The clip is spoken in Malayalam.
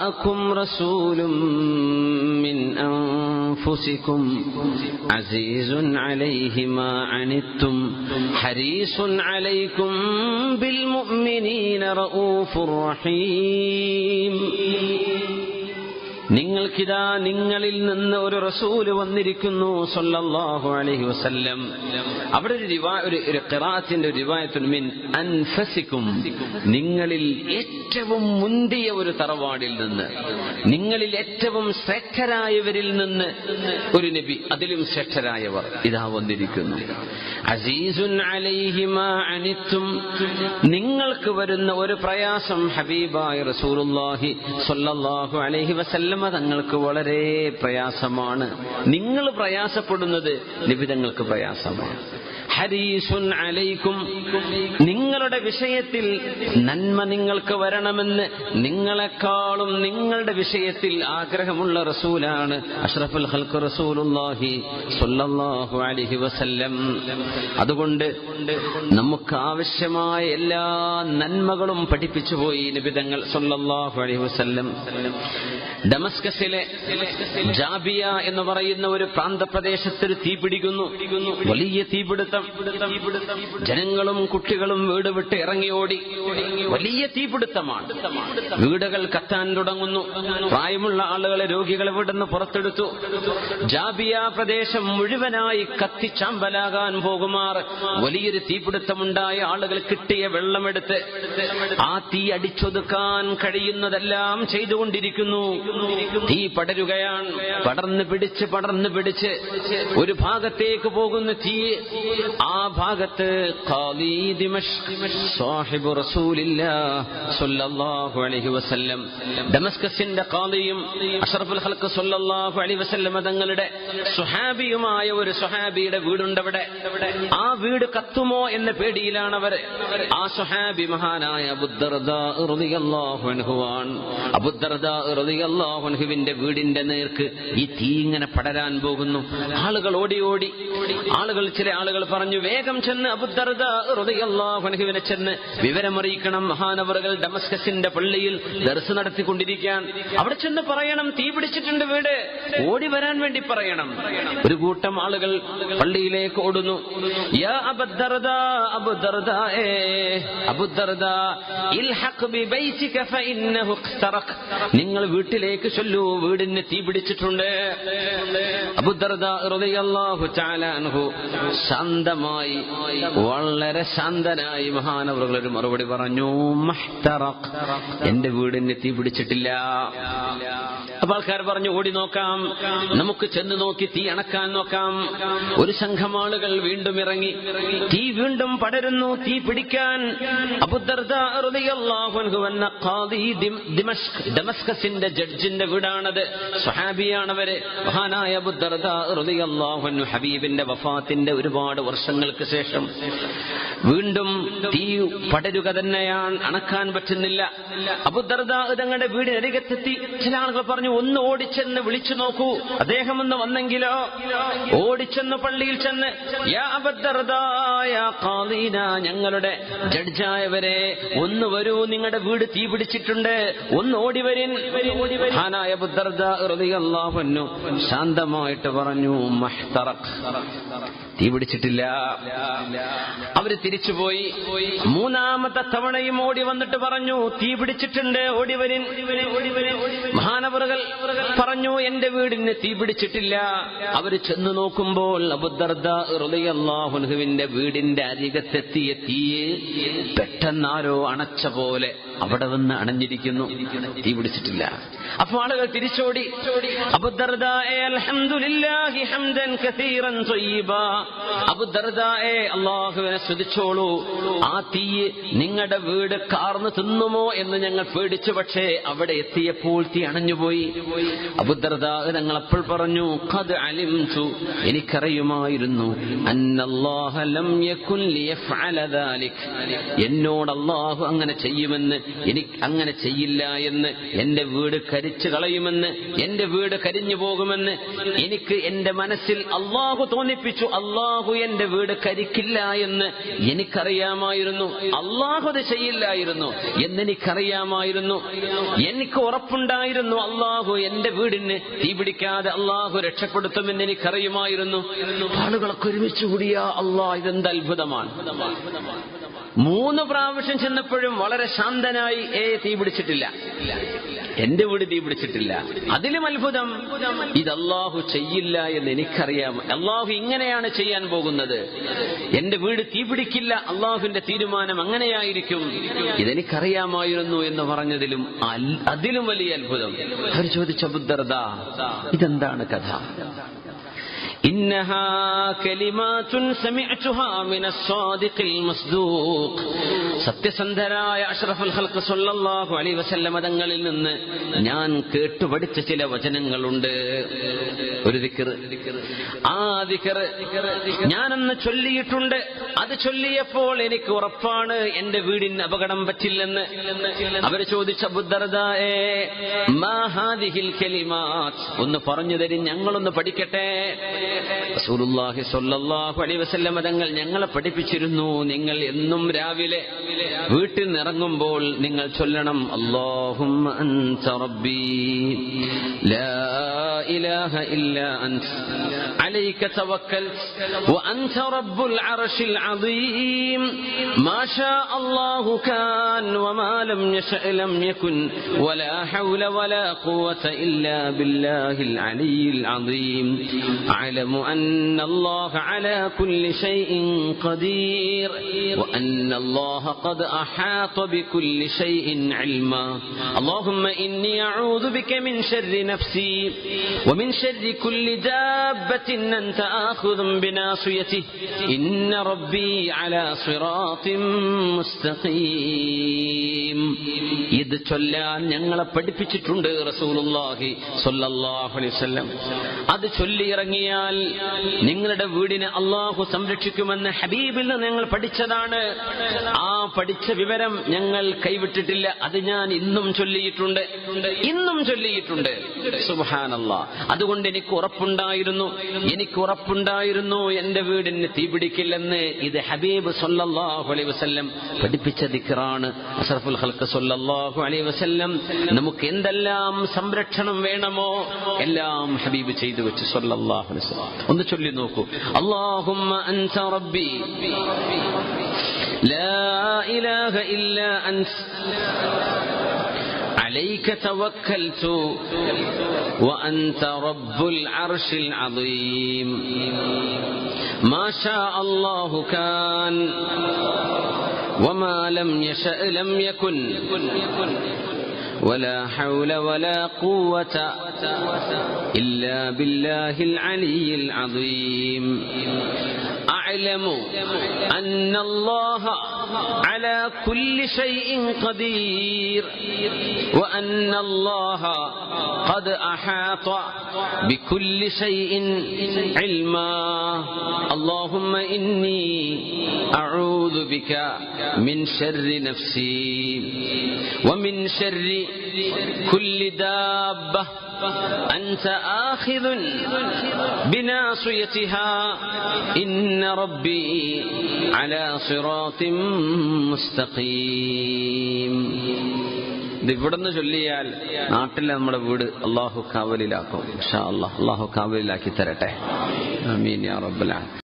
جاءكم رسول من أنفسكم عزيز عليه ما عنتم حريص عليكم بالمؤمنين رؤوف رحيم നിങ്ങൾക്കിതാ നിങ്ങളിൽ നിന്ന് ഒരു റസൂല് വന്നിരിക്കുന്നു സല്ലല്ലാഹു അലൈഹി വസല്ലം അവിടെ ഒരു റിവാ ഒരു ഒരു ഖിറാഅത്തിന്റെ ഒരു റിവായത്തുൻ മിൻ അൻഫസിക്കും നിങ്ങളിൽ ഏറ്റവും മുന്തിയ ഒരു തറവാടിൽ നിന്ന് നിങ്ങളിൽ ഏറ്റവും ശ്രേഷ്ഠരായവരിൽ നിന്ന് ഒരു നബി അതിലും ശ്രേഷ്ഠരായവർ ഇതാ വന്നിരിക്കുന്നു അസീസുൻ അലൈഹി മാ അനിത്തും നിങ്ങൾക്ക് വരുന്ന ഒരു പ്രയാസം ഹബീബായ റസൂലുള്ളാഹി സ്വല്ലല്ലാഹു അലൈഹി വസല്ലമ തങ്ങൾക്ക് വളരെ പ്രയാസമാണ് നിങ്ങൾ പ്രയാസപ്പെടുന്നത് നിബിതങ്ങൾക്ക് പ്രയാസമാണ് ഹരീസുൻ അലൈക്കും നിങ്ങളുടെ വിഷയത്തിൽ നന്മ നിങ്ങൾക്ക് വരണമെന്ന് നിങ്ങളെക്കാളും നിങ്ങളുടെ വിഷയത്തിൽ ആഗ്രഹമുള്ള റസൂലാണ് അഷ്റഫുൽ ഹൽക്ക് റസൂലുല്ലാഹി സ്വല്ലല്ലാഹു അലൈഹി വസല്ലം അതുകൊണ്ട് നമുക്ക് ആവശ്യമായ എല്ലാ നന്മകളും പഠിപ്പിച്ചു പോയി നിബിതങ്ങൾ സ്വല്ലല്ലാഹു അലൈഹി വസല്ലം ഡമസ്കസിലെ ജാബിയ എന്ന് പറയുന്ന ഒരു പ്രാന്തപ്രദേശത്ത് ഒരു തീ പിടിക്കുന്നു വലിയ തീപിടുത്തം ജനങ്ങളും കുട്ടികളും വീട് വിട്ട് ഇറങ്ങി ഓടി വലിയ തീപിടുത്തമാണ് വീടുകൾ കത്താൻ തുടങ്ങുന്നു പ്രായമുള്ള ആളുകളെ രോഗികളെ വീടുന്ന് പുറത്തെടുത്തു ജാബിയ പ്രദേശം മുഴുവനായി കത്തിച്ചാമ്പലാകാൻ പോകുമാർ വലിയൊരു തീപിടുത്തമുണ്ടായ ആളുകൾ കിട്ടിയ വെള്ളമെടുത്ത് ആ തീ അടിച്ചൊതുക്കാൻ കഴിയുന്നതെല്ലാം ചെയ്തുകൊണ്ടിരിക്കുന്നു തീ പടരുകയാണ് പടർന്ന് പിടിച്ച് പടർന്ന് പിടിച്ച് ഒരു ഭാഗത്തേക്ക് പോകുന്ന തീ ആ ഭാഗത്ത് ഖാദി ദിമഷ്ക് സാഹിബ് റസൂലില്ലാഹ് സ്വല്ലല്ലാഹു അലൈഹി വസല്ലം ഡമസ്കസിന്റെ ഖാദിയും അഷ്റഫുൽ ഖൽഖ് സ്വല്ലല്ലാഹു അലൈഹി വസല്ലം തങ്ങളുടെ സുഹാബിയുമായ ഒരു സുഹാബിയുടെ വീടുണ്ടവിടെ ആ വീട് കത്തുമോ എന്ന പേടിയിലാണ് അവർ ആ സുഹാബി മഹാനായ അബുദ്ദർദാ റളിയല്ലാഹു അൻഹുവാൻ അബുദ്ദർദാ റളിയല്ലാഹു അൻഹുവിന്റെ വീടിന്റെ നേർക്ക് ഈ തീ ഇങ്ങനെ പടരാൻ പോകുന്നു ആളുകൾ ഓടി ഓടി ആളുകൾ ചില ആളുകൾ പറഞ്ഞു വേഗം ചെന്ന് അബുദ്ദർദാ റളിയല്ലാഹു അൻഹുവിനെ ചെന്ന് വിവരമറിയിക്കണം മഹാനവറുകൾ ഡമസ്കസിന്റെ പള്ളിയിൽ ദർസ് നടത്തിക്കൊണ്ടിരിക്കാൻ അവിടെ ചെന്ന് പറയണം തീ പിടിച്ചിട്ടുണ്ട് വീട് ഓടി വരാൻ വേണ്ടി പറയണം ഒരു കൂട്ടം ആളുകൾ പള്ളിയിലേക്ക് ഓടുന്നു യാ അബുദ്ദർദാ അബുദ്ദർദാ ഏ അബുദ്ദർദാ ഇൽഹഖ് ബിബൈതിക ഫഇന്നഹു ഇഖ്തറഖ് നിങ്ങൾ വീട്ടിലേക്ക് ചൊല്ലൂ വീടിന് തീ പിടിച്ചിട്ടുണ്ട് അബുദ്ദർദാ റളിയല്ലാഹു തആല അൻഹു ശാന്തമായി വളരെ ശാന്തനായി മഹാനവറുകൾ ഒരു മറുപടി പറഞ്ഞു മഹ്തറഖ് എന്റെ വീടിന് തീ പിടിച്ചിട്ടില്ല അപ്പൊ ആൾക്കാർ പറഞ്ഞു ഓടി നോക്കാം നമുക്ക് ചെന്ന് നോക്കി തീ അണക്കാൻ നോക്കാം ഒരു സംഘം ആളുകൾ വീണ്ടും ഇറങ്ങി തീ വീണ്ടും പടരുന്നു തീ പിടിക്കാൻ അബുദർദാ റളിയല്ലാഹു അൻഹു എന്ന ഖാദി ദിം- ദിമഷ്ക് ഡമസ്കസിന്റെ ജഡ്ജിന്റെ വീടാണത് സ്വഹാബിയാണവര് മഹാനായ അബുദർദാ റളിയല്ലാഹു അൻഹു ഹബീബിന്റെ വഫാത്തിന്റെ ഒരുപാട് വർഷങ്ങൾക്ക് ശേഷം വീണ്ടും തീ പടരുക തന്നെയാണ് അണക്കാൻ പറ്റുന്നില്ല അബുദർദാ തങ്ങളുടെ വീടിനരികത്തെത്തി ചില ആളുകൾ പറഞ്ഞു ഒന്ന് ഓടിച്ചെന്ന് വിളിച്ചു നോക്കൂ അദ്ദേഹം ഒന്ന് വന്നെങ്കിലോ ഓടിച്ചെന്ന് പള്ളിയിൽ ചെന്ന് യാ അബദ്ദർദാ, യാ ഖാദീന, ഞങ്ങളുടെ ജഡ്ജായവരെ ഒന്ന് വരൂ നിങ്ങളുടെ വീട് തീ പിടിച്ചിട്ടുണ്ട് ഒന്ന് ഓടി വരിൻ മഹാനായ അബുദ്ദർദാ റളിയല്ലാഹു അൻഹു ശാന്തമായിട്ട് പറഞ്ഞു മഹ്തറഖ് തീ പിടിച്ചിട്ടില്ല അവര് തിരിച്ചുപോയി മൂന്നാമത്തെ തവണയും ഓടി വന്നിട്ട് പറഞ്ഞു തീ പിടിച്ചിട്ടുണ്ട് ഓടി വരിൻ മഹാനവറുകൾ പറഞ്ഞു എന്റെ വീടിന് തീ പിടിച്ചിട്ടില്ല അവര് ചെന്ന് നോക്കുമ്പോൾ അബുദർദാഹുവിന്റെ വീടിന്റെ അരികത്തെത്തിയ തീയെ പെട്ടെന്നാരോ അണച്ച പോലെ അവിടെ വന്ന് അണഞ്ഞിരിക്കുന്നു തീ പിടിച്ചിട്ടില്ല അപ്പൊ ആളുകൾ തിരിച്ചോടി അബുദർദായെ അൽഹംദുലില്ലാഹി ഹംദൻ കസീറൻ ത്വയ്യിബാ അബുദർദായെ അള്ളാഹുവിനെ സ്തുതിച്ചോളൂ ആ തീ നിങ്ങളുടെ വീട് കാർന്ന് തിന്നുമോ എന്ന് ഞങ്ങൾ പേടിച്ചു പക്ഷേ അവിടെ എത്തിയപ്പോൾ തീ അണഞ്ഞുപോയി അബുദർദാ ഞങ്ങൾ അപ്പോൾ പറഞ്ഞു ഖദ് അലിംതു എനിക്കറിയുമായിരുന്നു അന്നല്ലാഹ ലം യകുൻ ലിയഫ്അല ദാലിക് എന്നോട് അള്ളാഹു അങ്ങനെ ചെയ്യുമെന്ന് എനിക്ക് അങ്ങനെ ചെയ്യില്ല എന്ന് എന്റെ വീട് കരിച്ചു കളയുമെന്ന് എന്റെ വീട് കരിഞ്ഞു പോകുമെന്ന് എനിക്ക് എന്റെ മനസ്സിൽ അള്ളാഹു തോന്നിപ്പിച്ചു അള്ളാഹു എന്റെ വീട് കരിക്കില്ല എന്ന് എനിക്കറിയാമായിരുന്നു അള്ളാഹു അത് ചെയ്യില്ലായിരുന്നു എന്നെനിക്കറിയാമായിരുന്നു എനിക്ക് ഉറപ്പുണ്ടായിരുന്നു അള്ളാഹു എന്റെ വീടിന് തീ പിടിക്കാതെ അള്ളാഹു രക്ഷപ്പെടുത്തുമെന്ന് എനിക്കറിയുമായിരുന്നു ആളുകളൊക്കെ ഒരുമിച്ച് കൂടിയ അള്ളാഹ് ഇതെന്ത് അത്ഭുതമാണ് മൂന്ന് പ്രാവശ്യം ചെന്നപ്പോഴും വളരെ ശാന്തനായി ഏ തീ പിടിച്ചിട്ടില്ല എന്റെ വീട് തീ പിടിച്ചിട്ടില്ല അതിലും അത്ഭുതം ഇത് അള്ളാഹു ചെയ്യില്ല എന്ന് എനിക്കറിയാം അള്ളാഹു ഇങ്ങനെയാണ് ചെയ്യാൻ പോകുന്നത് എന്റെ വീട് തീ പിടിക്കില്ല അള്ളാഹുവിന്റെ തീരുമാനം അങ്ങനെയായിരിക്കും ഇതെനിക്കറിയാമായിരുന്നു എന്ന് പറഞ്ഞതിലും അൽ- അതിലും വലിയ അത്ഭുതം അവർ ചോദിച്ച ബുദ്ധർദ ഇതെന്താണ് കഥ إنها كلمات سمعتها من الصادق المصدوق സത്യസന്ധരായ അഷ്റഫുൽ ഹൽക്ക് സല്ലല്ലാഹു അലൈഹി വസല്ലമ തങ്ങളിൽ നിന്ന് ഞാൻ കേട്ടു പഠിച്ച ചില വചനങ്ങളുണ്ട് ഒരു ദിക്ർ ആ ദിക്ർ ഞാനന്ന് ചൊല്ലിയിട്ടുണ്ട് അത് ചൊല്ലിയപ്പോൾ എനിക്ക് ഉറപ്പാണ് എന്റെ വീടിന് അപകടം പറ്റില്ലെന്ന് അവര് ചോദിച്ച ബുദ്ധർദായേ മാ ഹാദിഹിൽ കലിമാത്ത് ഒന്ന് പറഞ്ഞു തരും ഞങ്ങളൊന്ന് പഠിക്കട്ടെ റസൂലുള്ളാഹി സ്വല്ലല്ലാഹു അലൈഹി വസല്ലം തങ്ങൾ ഞങ്ങളെ പഠിപ്പിച്ചിരുന്നു നിങ്ങൾ എന്നും രാവിലെ വീട്ടിൽ നിന്ന് ഇറങ്ങുമ്പോൾ നിങ്ങൾ ചൊല്ലണം അല്ലാഹുമ്മ അൻത റബ്ബി ലാ ഇലാഹ ഇല്ലാ അൻത عليك توكلت وأنت رب العرش العظيم ما شاء الله كان وما لم يشأ لم يكن ولا حول ولا قوة إلا بالله العلي العظيم أعلم أن الله على كل شيء قدير وأن الله قد أحاط بكل شيء علما اللهم إني أعوذ بك من شر نفسي ومن شر كل دابة أنت آخذ بناصيته إن ربي على صراط مستقيم ഇത് ചൊല്ലാൻ ഞങ്ങളെ പഠിപ്പിച്ചിട്ടുണ്ട് റസൂലുള്ളാഹി സ്വല്ലല്ലാഹു അലൈഹി വസല്ലം അത് ചൊല്ലി ഇറങ്ങിയാൽ നിങ്ങളുടെ വീടിനെ അള്ളാഹു സംരക്ഷിക്കുമെന്ന് ഹബീബിൽ നിന്ന് ഞങ്ങൾ പഠിച്ചതാണ് ആ പഠിച്ച വിവരം ഞങ്ങൾ കൈവിട്ടിട്ടില്ല അത് ഞാൻ ഇന്നും ചൊല്ലിയിട്ടുണ്ട് ഇന്നും ചൊല്ലിയിട്ടുണ്ട് സുബാനല്ലാ അതുകൊണ്ട് എനിക്ക് ഉറപ്പുണ്ടായിരുന്നു എനിക്ക് ഉറപ്പുണ്ടായിരുന്നു എന്റെ വീടിന് തീപിടിക്കില്ലെന്ന് ഇത് ഹബീബ് സല്ലല്ലാഹു അലൈഹി വസല്ലം പഠിപ്പിച്ച ദിക്റാണ് അഷറഫുൽ ഖൽക്ക് സല്ലല്ലാഹു അലൈഹി വസല്ലം നമുക്ക് എന്തെല്ലാം സംരക്ഷണം വേണമോ എല്ലാം ഹബീബ് ചെയ്തു വെച്ച് സല്ലല്ലാഹു അലൈഹി വസല്ലം ഒന്ന് ചൊല്ലി നോക്കൂ അല്ലാഹുമ്മ അൻത റബ്ബി لا إله إلا أنت عليك توكلت وأنت رب العرش العظيم ما شاء الله كان وما لم يشأ لم يكن ولا حول ولا قوة إلا بالله العلي العظيم أعلم أن الله على كل شيء قدير وأن الله قد أحاط بكل شيء علما اللهم إني أعوذ بك من شر نفسي ومن شر كل دابة أنت آخذ بناصيتها إن ربي على صراط مستقيم ഇത് ഇവിടുന്ന് ചൊല്ലിയാൽ നാട്ടിലെ നമ്മുടെ വീട് അള്ളാഹു കാവലിലാക്കും ഇൻഷാ അള്ളാഹ് അള്ളാഹു കാവലിലാക്കി തരട്ടെ ആമീൻ യാ റബ്ബൽ ആലമീൻ